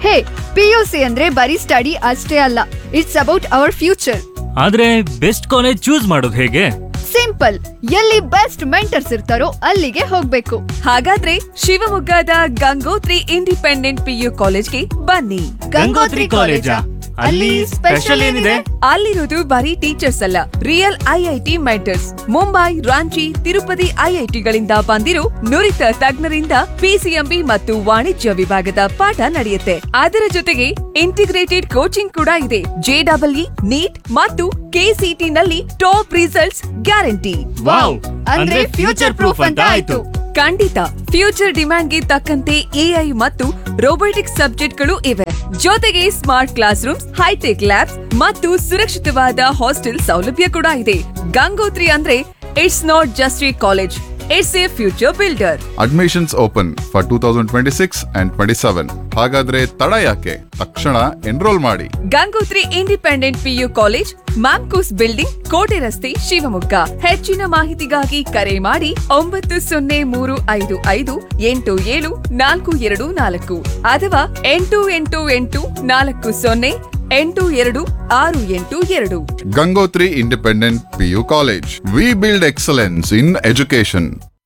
ಹೇ PUC ಅಂದ್ರೆ ಬರೀ study ಅಷ್ಟೇ ಅಲ್ಲ ಇಟ್ಸ್ ಅಬೌಟ್ ಅವರ್ ಫ್ಯೂಚರ್ ಆದ್ರೆ ಬೆಸ್ಟ್ ಕಾಲೇಜ್ ಚೂಸ್ ಮಾಡೋದು ಹೇಗೆ ಸಿಂಪಲ್ ಎಲ್ಲಿ ಬೆಸ್ಟ್ ಮೆಂಟರ್ಸ್ ಇರ್ತಾರೋ ಅಲ್ಲಿಗೆ ಹೋಗ್ಬೇಕು ಹಾಗಾದ್ರೆ ಶಿವಮೊಗ್ಗದ ಗಂಗೋತ್ರಿ ಇಂಡಿಪೆಂಡೆಂಟ್ ಪಿಯು ಕಾಲೇಜ್ಗೆ ಬನ್ನಿ ಗಂಗೋತ್ರಿ ಕಾಲೇಜಾ? ಅಲ್ಲಿ ಸ್ಪೆಷಲ್ ಏನಿದೆ? ಅಲ್ಲಿರೋದು ಬರೀ ಟೀಚರ್ಸ್ ಅಲ್ಲ real IIT mentors Mumbai Ranchi Tirupati ಐಐಟಿಗಳಿಂದ ಬಂದಿರೋ ನುರಿತ ತಜ್ಞರಿಂದ ಪಿಸಿಎಂಬಿ ಮತ್ತು ವಾಣಿಜ್ಯ ವಿಭಾಗದ ಪಾಠ ನಡೆಯುತ್ತೆ ಅದರ ಜೊತೆಗೆ ಇಂಟಿಗ್ರೇಟೆಡ್ ಕೋಚಿಂಗ್ ಕೂಡ ಇದೆ ಜೆಡಬ್ಲ್ಇ ನೀಟ್ ಮತ್ತು ಕೆಸಿಟಿ ನಲ್ಲಿ ಟಾಪ್ ರಿಸಲ್ಟ್ಸ್ ಗ್ಯಾರಂಟಿ ವಾವ್ ಅಂದ್ರೆ ಫ್ಯೂಚರ್ ಪ್ರೂಫ್ ಅಂತ ಆಯ್ತು ಖಂಡಿತ ಫ್ಯೂಚರ್ ಡಿಮ್ಯಾಂಡ್ಗೆ ತಕ್ಕಂತೆ ಎಐ ಮತ್ತು ರೋಬೋಟಿಕ್ಸ್ ಸಬ್ಜೆಕ್ಟ್ಗಳು ಇವೆ ಜೊತೆಗೆ smart classrooms hitech labs ಮತ್ತು ಸುರಕ್ಷಿತವಾದ ಹಾಸ್ಟೆಲ್ ಸೌಲಭ್ಯ ಕೂಡ ಇದೆ ಗಂಗೋತ್ರಿ ಅಂದ್ರೆ it's not just a college it's a future builder admissions open for two thousand twenty six and twenty seven ಹಾಗಾದ್ರೆ ತಡ ಯಾಕೆ ತಕ್ಷಣ ಎನ್ರೋಲ್ ಮಾಡಿ Gangotri independent PU college Mamcos building ಕೋಟೆ ರಸ್ತೆ ಶಿವಮೊಗ್ಗ ಹೆಚ್ಚಿನ ಮಾಹಿತಿಗಾಗಿ ಕರೆ ಮಾಡಿ ಒಂಬತ್ತು ಸೊನ್ನೆ ಮೂರು ಐದು ಐದು ಎಂಟು ಏಳು ನಾಲ್ಕು ಎರಡು ನಾಲ್ಕು ಅಥವಾ ಎಂಟು ಎಂಟು ಎಂಟು ನಾಲ್ಕು ಸೊನ್ನೆ ಎಂಟು ಎರಡು ಆರು ಎಂಟು ಎರಡು Gangotri independent PU college we build excellence in education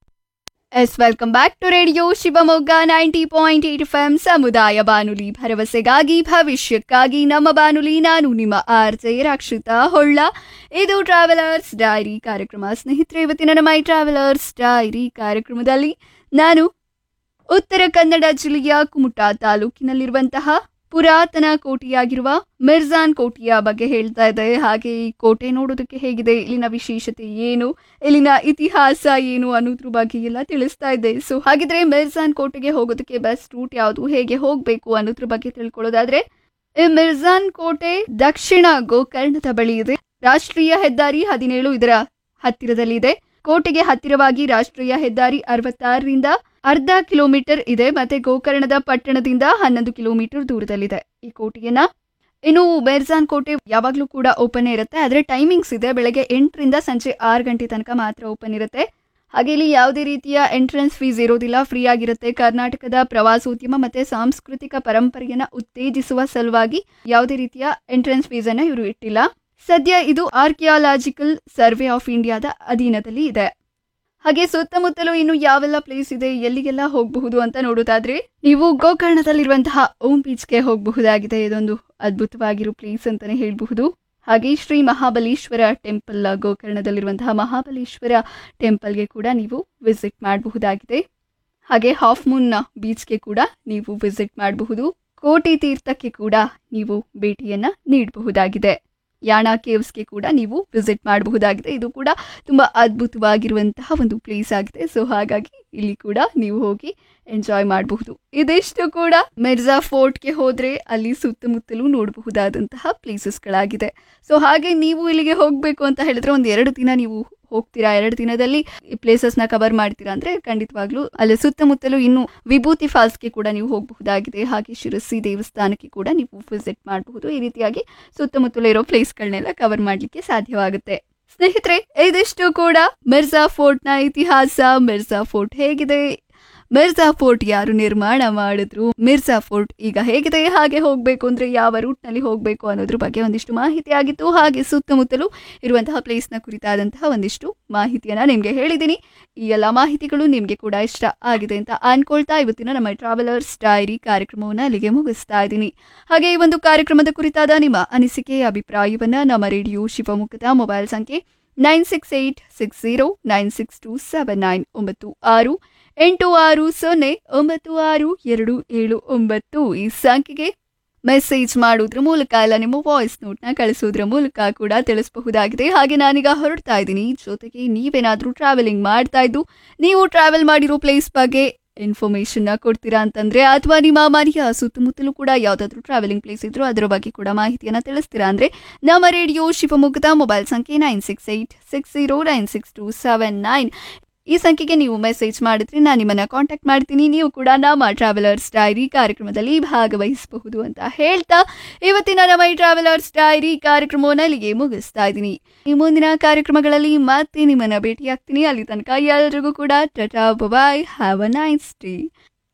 yes welcome back to radio Shivamogga ninety point eight F M ಸಮುದಾಯ ಬಾನುಲಿ ಭರವಸೆಗಾಗಿ ಭವಿಷ್ಯಕ್ಕಾಗಿ ನಮ್ಮ ಬಾನುಲಿ ನಾನು ನಿಮ್ಮ ಆರ್ ಜೆ ರಕ್ಷಿತಾ ಹೊಳ್ಳ ಇದು ಟ್ರಾವೆಲರ್ಸ್ ಡೈರಿ ಕಾರ್ಯಕ್ರಮ ಸ್ನೇಹಿತರೆ ಇವತ್ತಿನ ನಮ್ಮ ಈ ಟ್ರಾವೆಲರ್ಸ್ ಡೈರಿ ಕಾರ್ಯಕ್ರಮದಲ್ಲಿ ನಾನು ಉತ್ತರ ಕನ್ನಡ ಜಿಲ್ಲೆಯ ಕುಮಟಾ ತಾಲೂಕಿನಲ್ಲಿರುವಂತಹ ಪುರಾತನ ಕೋಟೆಯಾಗಿರುವ ಮಿರ್ಜಾನ್ ಕೋಟೆಯ ಬಗ್ಗೆ ಹೇಳ್ತಾ ಇದೆ ಹಾಗೆ ಈ ಕೋಟೆ ನೋಡೋದಕ್ಕೆ ಹೇಗಿದೆ ಇಲ್ಲಿನ ವಿಶೇಷತೆ ಏನು ಇಲ್ಲಿನ ಇತಿಹಾಸ ಏನು ಅನ್ನೋದ್ರ ಬಗ್ಗೆ ಎಲ್ಲ ತಿಳಿಸ್ತಾ ಇದೆ ಸೊ ಹಾಗಿದ್ರೆ ಮಿರ್ಜಾನ್ ಕೋಟೆಗೆ ಹೋಗೋದಕ್ಕೆ ಬೆಸ್ಟ್ ರೂಟ್ ಯಾವುದು ಹೇಗೆ ಹೋಗಬೇಕು ಅನ್ನೋದ್ರ ಬಗ್ಗೆ ತಿಳ್ಕೊಳ್ಳೋದಾದ್ರೆ ಈ ಮಿರ್ಜಾನ್ ಕೋಟೆ ದಕ್ಷಿಣ ಗೋಕರ್ಣದ ಬಳಿ ಇದೆ ರಾಷ್ಟ್ರೀಯ ಹೆದ್ದಾರಿ ಹದಿನೇಳು ಇದರ ಹತ್ತಿರದಲ್ಲಿದೆ ಕೋಟೆಗೆ ಹತ್ತಿರವಾಗಿ ರಾಷ್ಟ್ರೀಯ ಹೆದ್ದಾರಿ ಅರವತ್ತಾರರಿಂದ ಅರ್ಧ ಕಿಲೋಮೀಟರ್ ಇದೆ ಮತ್ತೆ ಗೋಕರ್ಣದ ಪಟ್ಟಣದಿಂದ ಹನ್ನೊಂದು ಕಿಲೋಮೀಟರ್ ದೂರದಲ್ಲಿದೆ ಈ ಕೋಟೆಯನ್ನ ಇನ್ನು ಬೇರ್ಜಾನ್ ಕೋಟೆ ಯಾವಾಗಲೂ ಕೂಡ ಓಪನ್ ಇರುತ್ತೆ ಆದರೆ ಟೈಮಿಂಗ್ಸ್ ಇದೆ ಬೆಳಗ್ಗೆ ಎಂಟರಿಂದ ಸಂಜೆ ಆರು ಗಂಟೆ ತನಕ ಮಾತ್ರ ಓಪನ್ ಇರುತ್ತೆ ಹಾಗೆ ಇಲ್ಲಿ ಯಾವುದೇ ರೀತಿಯ ಎಂಟ್ರೆನ್ಸ್ ಫೀಸ್ ಇರೋದಿಲ್ಲ ಫ್ರೀ ಆಗಿರುತ್ತೆ ಕರ್ನಾಟಕದ ಪ್ರವಾಸೋದ್ಯಮ ಮತ್ತೆ ಸಾಂಸ್ಕೃತಿಕ ಪರಂಪರೆಯನ್ನ ಉತ್ತೇಜಿಸುವ ಸಲುವಾಗಿ ಯಾವುದೇ ರೀತಿಯ ಎಂಟ್ರೆನ್ಸ್ ಫೀಸ್ ಅನ್ನ ಇವರು ಇಟ್ಟಿಲ್ಲ ಸದ್ಯ ಇದು ಆರ್ಕಿಯಾಲಜಿಕಲ್ ಸರ್ವೆ ಆಫ್ ಇಂಡಿಯಾದ ಅಧೀನದಲ್ಲಿ ಇದೆ ಹಾಗೆ ಸುತ್ತಮುತ್ತಲೂ ಇನ್ನು ಯಾವೆಲ್ಲ ಪ್ಲೇಸ್ ಇದೆ ಎಲ್ಲಿಗೆಲ್ಲ ಹೋಗಬಹುದು ಅಂತ ನೋಡೋದಾದ್ರೆ ನೀವು ಗೋಕರ್ಣದಲ್ಲಿರುವಂತಹ ಓಂ ಬೀಚ್ಗೆ ಹೋಗಬಹುದಾಗಿದೆ ಇದೊಂದು ಅದ್ಭುತವಾಗಿರೋ ಪ್ಲೇಸ್ ಅಂತಾನೆ ಹೇಳಬಹುದು ಹಾಗೆ ಶ್ರೀ ಮಹಾಬಲೇಶ್ವರ ಟೆಂಪಲ್ ಗೋಕರ್ಣದಲ್ಲಿರುವಂತಹ ಮಹಾಬಲೇಶ್ವರ ಟೆಂಪಲ್ಗೆ ಕೂಡ ನೀವು ವಿಸಿಟ್ ಮಾಡಬಹುದಾಗಿದೆ ಹಾಗೆ ಹಾಫ್ ಮೂನ್ ಬೀಚ್ಗೆ ಕೂಡ ನೀವು ವಿಸಿಟ್ ಮಾಡಬಹುದು ಕೋಟಿ ತೀರ್ಥಕ್ಕೆ ಕೂಡ ನೀವು ಭೇಟಿಯನ್ನ ನೀಡಬಹುದಾಗಿದೆ ಯಾಣ ಕೇವ್ಸ್ಗೆ ಕೂಡ ನೀವು ವಿಸಿಟ್ ಮಾಡಬಹುದಾಗಿದೆ ಇದು ಕೂಡ ತುಂಬ ಅದ್ಭುತವಾಗಿರುವಂತಹ ಒಂದು ಪ್ಲೇಸ್ ಆಗಿದೆ ಸೊ ಹಾಗಾಗಿ ಇಲ್ಲಿ ಕೂಡ ನೀವು ಹೋಗಿ ಎಂಜಾಯ್ ಮಾಡಬಹುದು ಇದಿಷ್ಟು ಕೂಡ ಮಿರ್ಜಾ ಫೋರ್ಟ್ಗೆ ಹೋದರೆ ಅಲ್ಲಿ ಸುತ್ತಮುತ್ತಲೂ ನೋಡಬಹುದಾದಂತಹ ಪ್ಲೇಸಸ್ಗಳಾಗಿದೆ ಸೊ ಹಾಗೆ ನೀವು ಇಲ್ಲಿಗೆ ಹೋಗಬೇಕು ಅಂತ ಹೇಳಿದ್ರೆ ಒಂದು ಎರಡು ದಿನ ನೀವು ಹೋಗ್ತೀರಾ ಎರಡು ದಿನದಲ್ಲಿ ಈ ಪ್ಲೇಸಸ್ನ ಕವರ್ ಮಾಡ್ತೀರಾ ಅಂದರೆ ಖಂಡಿತವಾಗ್ಲೂ ಅಲ್ಲಿ ಸುತ್ತಮುತ್ತಲೂ ಇನ್ನು ವಿಭೂತಿ ಫಾಲ್ಸ್ಗೆ ಕೂಡ ನೀವು ಹೋಗಬಹುದಾಗಿದೆ ಹಾಗೆ ಶಿರಸಿ ದೇವಸ್ಥಾನಕ್ಕೆ ಕೂಡ ನೀವು ವಿಸಿಟ್ ಮಾಡಬಹುದು ಈ ರೀತಿಯಾಗಿ ಸುತ್ತಮುತ್ತಲೂ ಇರೋ ಪ್ಲೇಸ್ಗಳನ್ನೆಲ್ಲ ಕವರ್ ಮಾಡಲಿಕ್ಕೆ ಸಾಧ್ಯವಾಗುತ್ತೆ ಸ್ನೇಹಿತರೆ ಇದಿಷ್ಟು ಕೂಡ ಮಿರ್ಜಾ ಫೋರ್ಟ್ನ ಇತಿಹಾಸ ಮಿರ್ಜಾ ಫೋರ್ಟ್ ಹೇಗಿದೆ ಮಿರ್ಜಾ ಫೋರ್ಟ್ ಯಾರು ನಿರ್ಮಾಣ ಮಾಡಿದ್ರು ಮಿರ್ಜಾ ಫೋರ್ಟ್ ಈಗ ಹೇಗಿದೆ ಹಾಗೆ ಹೋಗಬೇಕು ಅಂದ್ರೆ ಯಾವ ರೂಟ್ನಲ್ಲಿ ಹೋಗಬೇಕು ಅನ್ನೋದ್ರ ಬಗ್ಗೆ ಒಂದಿಷ್ಟು ಮಾಹಿತಿ ಆಗಿತ್ತು ಹಾಗೆ ಸುತ್ತಮುತ್ತಲೂ ಇರುವಂತಹ ಪ್ಲೇಸ್ನ ಕುರಿತಾದಂತಹ ಒಂದಿಷ್ಟು ಮಾಹಿತಿಯನ್ನ ನಿಮಗೆ ಹೇಳಿದ್ದೀನಿ ಈ ಎಲ್ಲ ಮಾಹಿತಿಗಳು ನಿಮಗೆ ಕೂಡ ಇಷ್ಟ ಆಗಿದೆ ಅಂತ ಅನ್ಕೊಳ್ತಾ ಇವತ್ತಿನ ನಮ್ಮ ಟ್ರಾವೆಲರ್ಸ್ ಡೈರಿ ಕಾರ್ಯಕ್ರಮವನ್ನು ಅಲ್ಲಿಗೆ ಮುಗಿಸ್ತಾ ಇದ್ದೀನಿ ಹಾಗೆ ಈ ಒಂದು ಕಾರ್ಯಕ್ರಮದ ಕುರಿತಾದ ನಿಮ್ಮ ಅನಿಸಿಕೆ ಅಭಿಪ್ರಾಯವನ್ನ ನಮ್ಮ ರೇಡಿಯೋ ಶಿವಮೊಗ್ಗದ ಮೊಬೈಲ್ ಸಂಖ್ಯೆ nine six eight six zero nine six two seven nine ಒಂಬತ್ತು ಆರು ಎಂಟು ಆರು ಸೊನ್ನೆ ಒಂಬತ್ತು ಆರು ಎರಡು ಏಳು ಒಂಬತ್ತು ಈ ಸಂಖ್ಯೆಗೆ ಮೆಸೇಜ್ ಮಾಡೋದ್ರ ಮೂಲಕ ಇಲ್ಲ ನಿಮ್ಮ ವಾಯ್ಸ್ ನೋಟ್ನ ಕಳಿಸೋದ್ರ ಮೂಲಕ ಕೂಡ ತಿಳಿಸಬಹುದಾಗಿದೆ ಹಾಗೆ ನಾನೀಗ ಹೊರಡ್ತಾ ಇದ್ದೀನಿ ಜೊತೆಗೆ ನೀವೇನಾದರೂ ಟ್ರಾವೆಲಿಂಗ್ ಮಾಡ್ತಾ ಇದ್ದು ನೀವು ಟ್ರಾವೆಲ್ ಮಾಡಿರೋ ಪ್ಲೇಸ್ ಬಗ್ಗೆ ಇನ್ಫಾರ್ಮೇಷನ್ನ ಕೊಡ್ತೀರಾ ಅಂತಂದ್ರೆ ಅಥವಾ ನಿಮ್ಮ ಮನೆಯ ಸುತ್ತಮುತ್ತಲೂ ಕೂಡ ಯಾವುದಾದ್ರೂ ಟ್ರಾವೆಲಿಂಗ್ ಪ್ಲೇಸ್ ಇದ್ರು ಅದರ ಬಗ್ಗೆ ಕೂಡ ಮಾಹಿತಿಯನ್ನು ತಿಳಿಸ್ತೀರಾ ಅಂದ್ರೆ ನಮ್ಮ ರೇಡಿಯೋ ಶಿವಮೊಗ್ಗದ ಮೊಬೈಲ್ ಸಂಖ್ಯೆ nine six eight six zero nine six two seven nine ಈ ಸಂಖ್ಯೆಗೆ ನೀವು ಮೆಸೇಜ್ ಮಾಡಿದ್ರೆ ನಾನು ನಿಮ್ಮನ್ನ ಕಾಂಟ್ಯಾಕ್ಟ್ ಮಾಡ್ತೀನಿ ನೀವು ಕೂಡ ನಮ್ಮ ಟ್ರಾವೆಲರ್ಸ್ ಡೈರಿ ಕಾರ್ಯಕ್ರಮದಲ್ಲಿ ಭಾಗವಹಿಸಬಹುದು ಅಂತ ಹೇಳ್ತಾ ಇವತ್ತಿನ ನಮ್ಮ ಈ ಟ್ರಾವೆಲರ್ಸ್ ಡೈರಿ ಕಾರ್ಯಕ್ರಮವನ್ನು ಅಲ್ಲಿಗೆ ಮುಗಿಸ್ತಾ ಇದ್ದೀನಿ ಈ ಮುಂದಿನ ಕಾರ್ಯಕ್ರಮಗಳಲ್ಲಿ ಮತ್ತೆ ನಿಮ್ಮನ್ನ ಭೇಟಿಯಾಗ್ತೀನಿ ಅಲ್ಲಿ ತನಕ ಎಲ್ರಿಗೂ ಕೂಡ tata bye have a nice day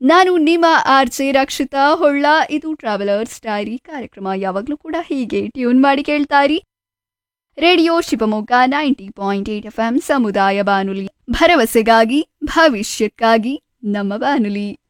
ನಾನು ನಿಮ್ಮ ಆರ್ಜೆ ರಕ್ಷಿತಾ ಹೊಳ್ಳ ಇದು ಟ್ರಾವೆಲರ್ಸ್ ಡೈರಿ ಕಾರ್ಯಕ್ರಮ ಯಾವಾಗಲೂ ಕೂಡ ಹೀಗೆ ಟ್ಯೂನ್ ಮಾಡಿ ಕೇಳ್ತಾರಿ radio Shivamogga ninety point eight F M ಸಮುದಾಯ ಬಾನುಲಿ ಭರವಸೆಗಾಗಿ ಭವಿಷ್ಯಕ್ಕಾಗಿ ನಮ್ಮ ಬಾನುಲಿ